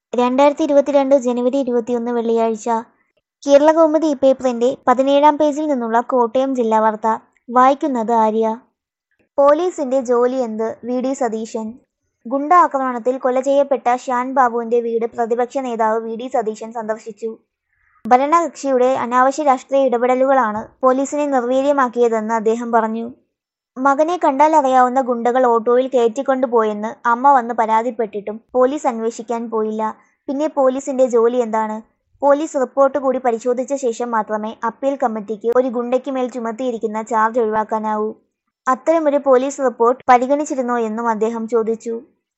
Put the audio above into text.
രണ്ടായിരത്തി ഇരുപത്തിരണ്ട് ജനുവരി ഇരുപത്തിയൊന്ന് വെള്ളിയാഴ്ച കേരളകൗമുദി പേപ്പറിന്റെ പതിനേഴാം പേജിൽ നിന്നുള്ള കോട്ടയം ജില്ലാ വാർത്ത വായിക്കുന്നത് ആര്യ പോലീസിന്റെ ജോലി എന്ത് വി ഡി സതീശൻ ഗുണ്ട ആക്രമണത്തിൽ കൊല ചെയ്യപ്പെട്ട ഷാൻ ബാബുവിന്റെ വീട് പ്രതിപക്ഷ നേതാവ് വി ഡി സതീശൻ സന്ദർശിച്ചു ഭരണകക്ഷിയുടെ അനാവശ്യ രാഷ്ട്രീയ ഇടപെടലുകളാണ് പോലീസിനെ നിർവീര്യമാക്കിയതെന്ന് അദ്ദേഹം പറഞ്ഞു മകനെ കണ്ടാൽ അറിയാവുന്ന ഗുണ്ടകൾ ഓട്ടോയിൽ കയറ്റിക്കൊണ്ടുപോയെന്ന് അമ്മ വന്ന് പരാതിപ്പെട്ടിട്ടും പോലീസ് അന്വേഷിക്കാൻ പോയില്ല പിന്നെ പോലീസിന്റെ ജോലി എന്താണ് പോലീസ് റിപ്പോർട്ട് കൂടി പരിശോധിച്ച ശേഷം മാത്രമേ അപ്പീൽ കമ്മിറ്റിക്ക് ഒരു ഗുണ്ടയ്ക്ക് മേൽ ചുമത്തിയിരിക്കുന്ന ചാർജ് ഒഴിവാക്കാനാവൂ അത്തരമൊരു പോലീസ് റിപ്പോർട്ട് പരിഗണിച്ചിരുന്നോ എന്നും അദ്ദേഹം ചോദിച്ചു